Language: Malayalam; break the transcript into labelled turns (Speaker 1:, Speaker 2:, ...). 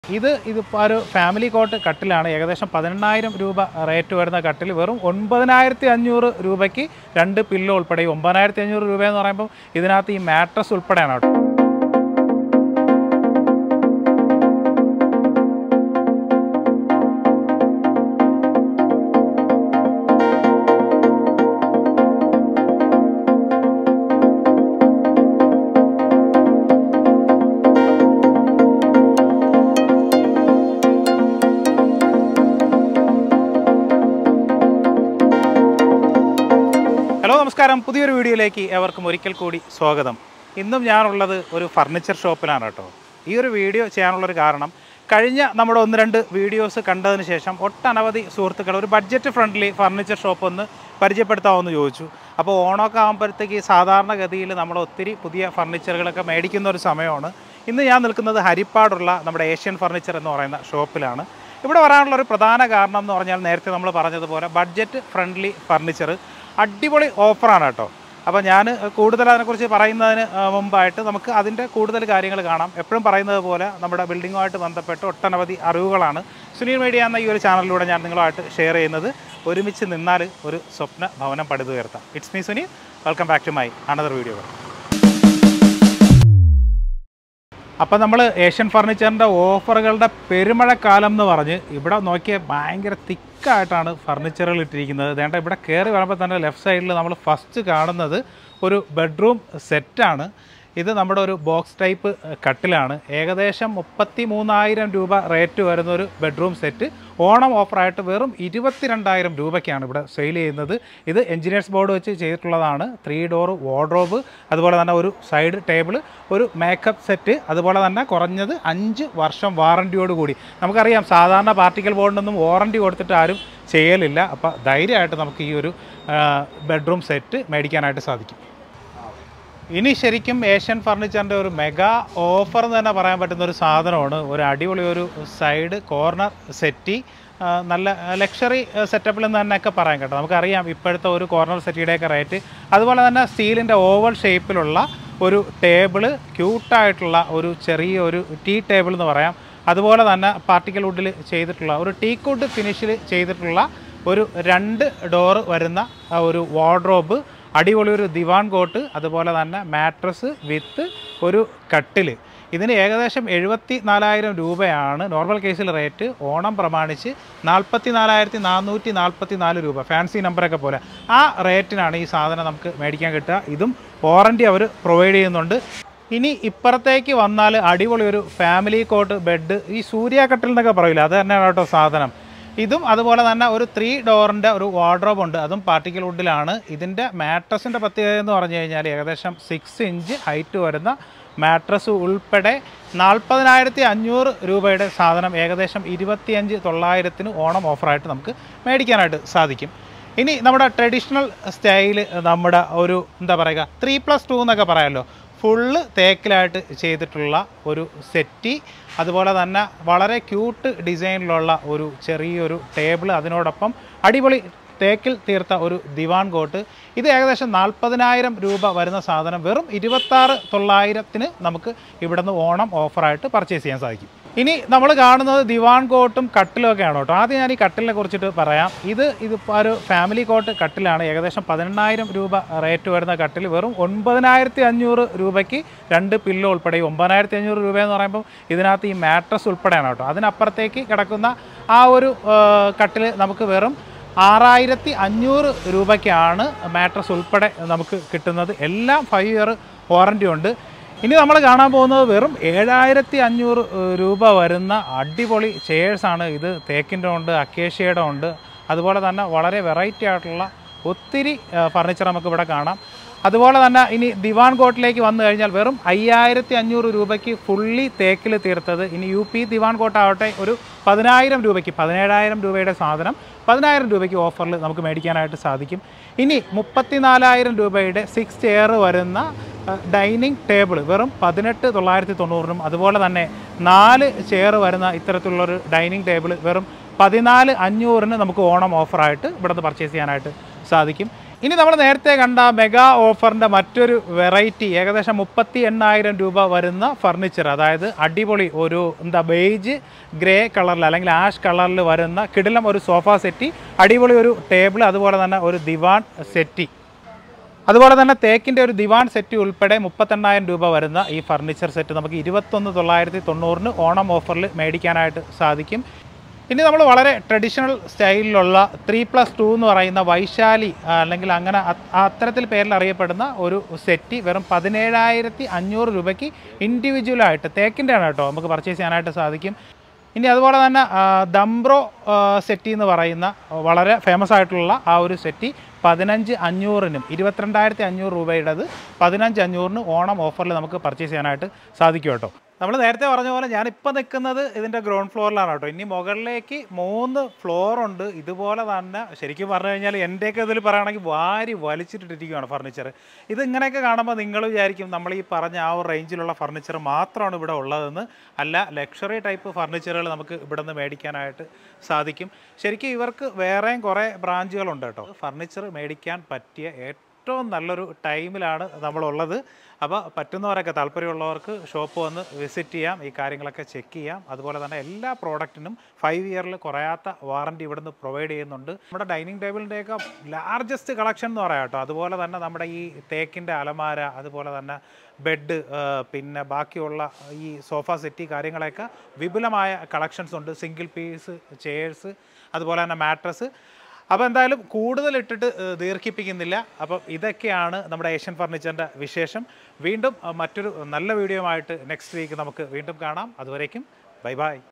Speaker 1: ഇത് ഇതിപ്പോൾ ഒരു ഫാമിലി കോട്ട് കട്ടിലാണ് ഏകദേശം പതിനെണ്ണായിരം രൂപ റേറ്റ് വരുന്ന കട്ടിൽ വെറും ഒൻപതിനായിരത്തി അഞ്ഞൂറ് രൂപയ്ക്ക് രണ്ട് പില്ലോ ഉൾപ്പെടെ ഈ ഒമ്പതിനായിരത്തി അഞ്ഞൂറ് രൂപ എന്ന് പറയുമ്പോൾ ഇതിനകത്ത് ഈ മാട്രസ് ഉൾപ്പെടെയാണ് കേട്ടോ ഹലോ നമസ്കാരം പുതിയൊരു വീഡിയോയിലേക്ക് ഏവർക്കും ഒരിക്കൽ കൂടി സ്വാഗതം ഇന്നും ഞാനുള്ളത് ഒരു ഫർണിച്ചർ ഷോപ്പിലാണ് കേട്ടോ ഈ ഒരു വീഡിയോ ചെയ്യാനുള്ളൊരു കാരണം കഴിഞ്ഞ നമ്മുടെ ഒന്ന് രണ്ട് വീഡിയോസ് കണ്ടതിന് ശേഷം ഒട്ടനവധി സുഹൃത്തുക്കൾ ഒരു ബഡ്ജറ്റ് ഫ്രണ്ട്ലി ഫർണിച്ചർ ഷോപ്പ് ഒന്ന് പരിചയപ്പെടുത്താമെന്ന് ചോദിച്ചു അപ്പോൾ ഓണമൊക്കെ ആകുമ്പോഴത്തേക്ക് സാധാരണഗതിയിൽ നമ്മൾ ഒത്തിരി പുതിയ ഫർണിച്ചറുകളൊക്കെ മേടിക്കുന്ന ഒരു സമയമാണ് ഇന്ന് ഞാൻ നിൽക്കുന്നത് ഹരിപ്പാടുള്ള നമ്മുടെ ഏഷ്യൻ ഫർണിച്ചർ എന്ന് പറയുന്ന ഷോപ്പിലാണ് ഇവിടെ വരാനുള്ള ഒരു പ്രധാന കാരണം എന്ന് പറഞ്ഞാൽ നേരത്തെ നമ്മൾ പറഞ്ഞതുപോലെ ബഡ്ജറ്റ് ഫ്രണ്ട്ലി ഫർണിച്ചർ അടിപൊളി ഓഫറാണ് കേട്ടോ അപ്പോൾ ഞാൻ കൂടുതൽ അതിനെക്കുറിച്ച് പറയുന്നതിന് ആ, മുമ്പായിട്ട് നമുക്ക് അതിൻ്റെ കൂടുതൽ കാര്യങ്ങൾ കാണാം എപ്പോഴും പറയുന്നത് പോലെ നമ്മുടെ ബിൽഡിങ്ങുമായിട്ട് ബന്ധപ്പെട്ട് ഒട്ടനവധി അറിവുകളാണ് സുനീൽ മീഡിയ എന്ന ഈ ഒരു ചാനലിലൂടെ ഞാൻ നിങ്ങളുമായിട്ട് ഷെയർ ചെയ്യുന്നത് ഒരുമിച്ച് നിന്നാൽ ഒരു സ്വപ്ന ഭവനം പടുതുയർത്താം it's me Sunil welcome back to my another video അപ്പം നമ്മൾ ഏഷ്യൻ ഫർണിച്ചറിൻ്റെ ഓഫറുകളുടെ പെരുമഴക്കാലം എന്ന് പറഞ്ഞ് ഇവിടെ നോക്കിയാൽ ഭയങ്കര തിക്കായിട്ടാണ് ഫർണിച്ചറുകൾ ഇട്ടിരിക്കുന്നത് വേണ്ട ഇവിടെ കയറി വരുമ്പോൾ തന്നെ ലെഫ്റ്റ് സൈഡിൽ നമ്മൾ ഫസ്റ്റ് കാണുന്നത് ഒരു ബെഡ്റൂം സെറ്റാണ് ഇത് നമ്മുടെ ഒരു ബോക്സ് ടൈപ്പ് കട്ടിലാണ് ഏകദേശം മുപ്പത്തി മൂന്നായിരം രൂപ റേറ്റ് വരുന്ന ഒരു ബെഡ്റൂം സെറ്റ് ഓണം ഓഫറായിട്ട് വെറും ഇരുപത്തിരണ്ടായിരം രൂപയ്ക്കാണ് ഇവിടെ സെയിൽ ചെയ്യുന്നത് ഇത് എഞ്ചിനീയേഴ്സ് ബോർഡ് വെച്ച് ചെയ്തിട്ടുള്ളതാണ് ത്രീ ഡോർ വാർഡ്രോബ് അതുപോലെ തന്നെ ഒരു സൈഡ് ടേബിൾ ഒരു മേക്കപ്പ് സെറ്റ് അതുപോലെ തന്നെ കുറഞ്ഞത് അഞ്ച് വർഷം വാറൻറ്റിയോട് കൂടി നമുക്കറിയാം സാധാരണ പാർട്ടിക്കൽ ബോർഡിനൊന്നും വാറൻറ്റി കൊടുത്തിട്ട് ആരും ചെയ്യലില്ല അപ്പോൾ ധൈര്യമായിട്ട് നമുക്ക് ഈ ഒരു ബെഡ്റൂം സെറ്റ് മേടിക്കാനായിട്ട് സാധിക്കും ഇനി ശരിക്കും ഏഷ്യൻ ഫർണിച്ചറിൻ്റെ ഒരു മെഗാ ഓഫർ എന്ന് തന്നെ പറയാൻ പറ്റുന്ന ഒരു സാധനമാണ് ഒരു അടിപൊളി ഒരു സൈഡ് കോർണർ സെറ്റി ആ, നല്ല ലക്ഷറി സെറ്റപ്പിൽ നിന്ന് തന്നെയൊക്കെ പറയാം കേട്ടോ നമുക്കറിയാം ഇപ്പോഴത്തെ ഒരു കോർണർ സെറ്റിയുടെയൊക്കെ റേറ്റ് അതുപോലെ തന്നെ സ്റ്റീലിൻ്റെ ഓവൽ ഷേപ്പിലുള്ള ഒരു ടേബിള് ക്യൂട്ടായിട്ടുള്ള ഒരു ചെറിയ ഒരു ടീ ടേബിൾ എന്ന് പറയാം അതുപോലെ തന്നെ പാർട്ടിക്കൽ വുഡിൽ ചെയ്തിട്ടുള്ള ഒരു ടീക്ക് വുഡ് ഫിനിഷിൽ ചെയ്തിട്ടുള്ള ഒരു രണ്ട് ഡോറ് വരുന്ന ആ ഒരു വാർഡ്രോബ് അടിപൊളി ഒരു ദിവാൻ കോട്ട് അതുപോലെ തന്നെ മാട്രസ് വിത്ത് ഒരു കട്ടിൽ ഇതിന് ഏകദേശം എഴുപത്തി നാലായിരം രൂപയാണ് നോർമൽ കേസിൽ റേറ്റ് ഓണം പ്രമാണിച്ച് നാൽപ്പത്തി നാലായിരത്തി നാനൂറ്റി നാൽപ്പത്തി നാല് രൂപ ഫാൻസി നമ്പറൊക്കെ പോലെ ആ റേറ്റിനാണ് ഈ സാധനം നമുക്ക് മേടിക്കാൻ കിട്ടുക ഇതും വാറൻറ്റി അവർ പ്രൊവൈഡ് ചെയ്യുന്നുണ്ട് ഇനി ഇപ്പുറത്തേക്ക് വന്നാൽ അടിപൊളി ഒരു ഫാമിലി കോട്ട് ബെഡ് ഈ സൂര്യ കട്ടിൽ എന്നൊക്കെ പറയില്ല അത് തന്നെയാണ് കേട്ടോ സാധനം ഇതും അതുപോലെ തന്നെ ഒരു ത്രീ ഡോറിൻ്റെ ഒരു വാർഡ്രോബ് ഉണ്ട് അതും പാർട്ടിക്കൽ വുഡിലാണ് ഇതിൻ്റെ മാട്രസിൻ്റെ പ്രത്യേകത എന്ന് പറഞ്ഞു കഴിഞ്ഞാൽ ഏകദേശം സിക്സ് ഇഞ്ച് ഹൈറ്റ് വരുന്ന മാട്രസ് ഉൾപ്പെടെ നാൽപ്പതിനായിരത്തി അഞ്ഞൂറ് രൂപയുടെ സാധനം ഏകദേശം ഇരുപത്തിയഞ്ച് തൊള്ളായിരത്തിന് ഓണം ഓഫറായിട്ട് നമുക്ക് മേടിക്കാനായിട്ട് സാധിക്കും ഇനി നമ്മുടെ ട്രഡീഷണൽ സ്റ്റൈല് നമ്മുടെ ഒരു എന്താ പറയുക ത്രീ പ്ലസ് ടു എന്നൊക്കെ പറയാമല്ലോ ഫുള്ള് തേക്കിലായിട്ട് ചെയ്തിട്ടുള്ള ഒരു സെറ്റി അതുപോലെ തന്നെ വളരെ ക്യൂട്ട് ഡിസൈനിലുള്ള ഒരു ചെറിയൊരു ടേബിൾ അതിനോടൊപ്പം അടിപൊളി തേക്കിൽ തീർത്ത ഒരു ദിവാൻ കോട്ട് ഇത് ഏകദേശം നാൽപ്പതിനായിരം രൂപ വരുന്ന സാധനം വെറും ഇരുപത്താറ് തൊള്ളായിരത്തിന് നമുക്ക് ഇവിടുന്ന് ഓണം ഓഫറായിട്ട് പർച്ചേസ് ചെയ്യാൻ സാധിക്കും ഇനി നമ്മൾ കാണുന്നത് ദിവാൻ കോട്ടും കട്ടിലും ഒക്കെയാണ് കേട്ടോ ആദ്യം ഞാൻ ഈ കട്ടിലിനെ കുറിച്ചിട്ട് പറയാം ഇത് ഇതിപ്പോൾ ഒരു ഫാമിലി കോട്ട് കട്ടിലാണ് ഏകദേശം പതിനെണ്ണായിരം രൂപ റേറ്റ് വരുന്ന കട്ടിൽ വെറും ഒൻപതിനായിരത്തി അഞ്ഞൂറ് രൂപയ്ക്ക് രണ്ട് പില്ലോ ഉൾപ്പെടെ ഈ ഒമ്പതിനായിരത്തി അഞ്ഞൂറ് രൂപ എന്ന് പറയുമ്പോൾ ഇതിനകത്ത് ഈ മാട്രസ് ഉൾപ്പെടെയാണ് കേട്ടോ അതിനപ്പുറത്തേക്ക് കിടക്കുന്ന ആ ഒരു കട്ടിൽ നമുക്ക് വെറും ആറായിരത്തി അഞ്ഞൂറ് രൂപയ്ക്കാണ് മാട്രസ് ഉൾപ്പെടെ നമുക്ക് കിട്ടുന്നത് എല്ലാം ഫൈവ് ഇയർ വാറൻറ്റി ഉണ്ട് ഇനി നമ്മൾ കാണാൻ പോകുന്നത് വെറും ഏഴായിരത്തി അഞ്ഞൂറ് രൂപ വരുന്ന അടിപൊളി ചെയേഴ്സാണ് ഇത് തേക്കിൻ്റെ ഉണ്ട് അക്കേഷ്യയുടെ ഉണ്ട് അതുപോലെ തന്നെ വളരെ വെറൈറ്റി ആയിട്ടുള്ള ഒത്തിരി ഫർണിച്ചർ നമുക്ക് ഇവിടെ കാണാം അതുപോലെ തന്നെ ഇനി ദിവാൻ കോട്ടിലേക്ക് വന്നു കഴിഞ്ഞാൽ വെറും അയ്യായിരത്തി അഞ്ഞൂറ് രൂപയ്ക്ക് ഫുള്ളി തേക്കിൽ തീർത്തത് ഇനി യു പി ദിവാൻ കോട്ടാവട്ടെ ഒരു പതിനായിരം രൂപയ്ക്ക് പതിനേഴായിരം രൂപയുടെ സാധനം പതിനായിരം രൂപയ്ക്ക് ഓഫറിൽ നമുക്ക് മേടിക്കാനായിട്ട് സാധിക്കും ഇനി മുപ്പത്തിനാലായിരം രൂപയുടെ സിക്സ് ചെയർ വരുന്ന ഡൈനിങ് ടേബിൾ വെറും പതിനെട്ട് തൊള്ളായിരത്തി തൊണ്ണൂറിനും അതുപോലെ തന്നെ നാല് ചെയർ വരുന്ന ഇത്തരത്തിലുള്ളൊരു ഡൈനിങ് ടേബിൾ വെറും പതിനാല് അഞ്ഞൂറിന് നമുക്ക് ഓണം ഓഫറായിട്ട് ഇവിടുന്ന് പർച്ചേസ് ചെയ്യാനായിട്ട് സാധിക്കും ഇനി നമ്മൾ നേരത്തെ കണ്ട മെഗാ ഓഫറിൻ്റെ മറ്റൊരു വെറൈറ്റി ഏകദേശം മുപ്പത്തി എണ്ണായിരം രൂപ വരുന്ന ഫർണിച്ചർ അതായത് അടിപൊളി ഒരു എന്താ ബേജ് ഗ്രേ കളറിൽ അല്ലെങ്കിൽ ആഷ് കളറിൽ വരുന്ന കിടിലം ഒരു സോഫ സെറ്റി അടിപൊളി ഒരു ടേബിൾ അതുപോലെ തന്നെ ഒരു ദിവാൻ സെറ്റി അതുപോലെ തന്നെ തേക്കിൻ്റെ ഒരു ദിവാൻ സെറ്റ് ഉൾപ്പെടെ മുപ്പത്തെണ്ണായിരം രൂപ വരുന്ന ഈ ഫർണിച്ചർ സെറ്റ് നമുക്ക് ഇരുപത്തൊന്ന് തൊള്ളായിരത്തി തൊണ്ണൂറിന് ഓണം ഓഫറിൽ മേടിക്കാനായിട്ട് സാധിക്കും ഇനി നമ്മൾ വളരെ ട്രഡീഷണൽ സ്റ്റൈലിലുള്ള ത്രീ പ്ലസ് ടു എന്ന് പറയുന്ന വൈശാലി ആ, അല്ലെങ്കിൽ അങ്ങനെ അ- അത്തരത്തിൽ പേരിൽ അറിയപ്പെടുന്ന ഒരു സെറ്റ് വെറും പതിനേഴായിരത്തി അഞ്ഞൂറ് രൂപയ്ക്ക് ഇൻഡിവിജ്വലായിട്ട് തേക്കിൻ്റെ ആണ് കേട്ടോ നമുക്ക് പർച്ചേസ് ചെയ്യാനായിട്ട് സാധിക്കും ഇനി അതുപോലെ തന്നെ ആ, ദംബ്രോ ആ, സെറ്റി എന്ന് പറയുന്ന വളരെ ഫേമസ് ആയിട്ടുള്ള ആ ഒരു സെറ്റി പതിനഞ്ച് അഞ്ഞൂറിനും ഇരുപത്തിരണ്ടായിരത്തി അഞ്ഞൂറ് രൂപയുടേത് പതിനഞ്ച് അഞ്ഞൂറിന് ഓണം ഓഫറിൽ നമുക്ക് പർച്ചേസ് ചെയ്യാനായിട്ട് സാധിക്കും കേട്ടോ നമ്മൾ നേരത്തെ പറഞ്ഞ പോലെ ഞാനിപ്പോൾ നിൽക്കുന്നത് ഇതിൻ്റെ ഗ്രൗണ്ട് ഫ്ലോറിലാണ് കേട്ടോ ഇനി മുകളിലേക്ക് മൂന്ന് ഫ്ലോർ ഉണ്ട് ഇതുപോലെ തന്നെ ശരിക്കും പറഞ്ഞു കഴിഞ്ഞാൽ എൻ്റെയൊക്കെ ഇതിൽ പറയുകയാണെങ്കിൽ വാരി വലിച്ചിട്ടിരിക്കുകയാണ് ഫർണിച്ചർ ഇത് ഇങ്ങനെയൊക്കെ കാണുമ്പോൾ നിങ്ങൾ വിചാരിക്കും നമ്മൾ ഈ പറഞ്ഞ ആ ഒരു റേഞ്ചിലുള്ള ഫർണിച്ചർ മാത്രമാണ് ഇവിടെ ഉള്ളതെന്ന് അല്ല ലക്ഷറി ടൈപ്പ് ഫർണിച്ചറുകൾ നമുക്ക് ഇവിടെ നിന്ന് മേടിക്കാനായിട്ട് സാധിക്കും ശരിക്കും ഇവർക്ക് വേറെയും കുറേ ബ്രാഞ്ചുകളുണ്ട് കേട്ടോ ഫർണിച്ചർ മേടിക്കാൻ പറ്റിയ ഏറ്റവും നല്ലൊരു ടൈമിലാണ് നമ്മളുള്ളത് അപ്പോൾ പറ്റുന്നവരൊക്കെ താല്പര്യമുള്ളവർക്ക് ഷോപ്പ് വന്ന് വിസിറ്റ് ചെയ്യാം ഈ കാര്യങ്ങളൊക്കെ ചെക്ക് ചെയ്യാം അതുപോലെ തന്നെ എല്ലാ പ്രോഡക്റ്റിനും ഫൈവ് ഇയറിൽ കുറയാത്ത വാറൻറ്റി ഇവിടുന്ന് പ്രൊവൈഡ് ചെയ്യുന്നുണ്ട് നമ്മുടെ ഡൈനിങ് ടേബിളിൻ്റെയൊക്കെ ലാർജസ്റ്റ് കളക്ഷൻ എന്ന് പറയാം കേട്ടോ അതുപോലെ തന്നെ നമ്മുടെ ഈ തേക്കിൻ്റെ അലമാര അതുപോലെ തന്നെ ബെഡ് പിന്നെ ബാക്കിയുള്ള ഈ സോഫ സെറ്റി കാര്യങ്ങളെയൊക്കെ വിപുലമായ കളക്ഷൻസ് ഉണ്ട് സിംഗിൾ പീസ് ചെയേഴ്സ് അതുപോലെ തന്നെ മാട്രസ് അപ്പോൾ എന്തായാലും കൂടുതൽ ഇട്ടിട്ട് ഏഹ്, ദീർഘിപ്പിക്കുന്നില്ല അപ്പം ഇതൊക്കെയാണ് നമ്മുടെ ഏഷ്യൻ ഫർണിച്ചറിൻ്റെ വിശേഷം വീണ്ടും അഹ്, മറ്റൊരു നല്ല വീഡിയോ ആയിട്ട് നെക്സ്റ്റ് വീക്ക് നമുക്ക് വീണ്ടും കാണാം അതുവരേക്കും ബൈ ബൈ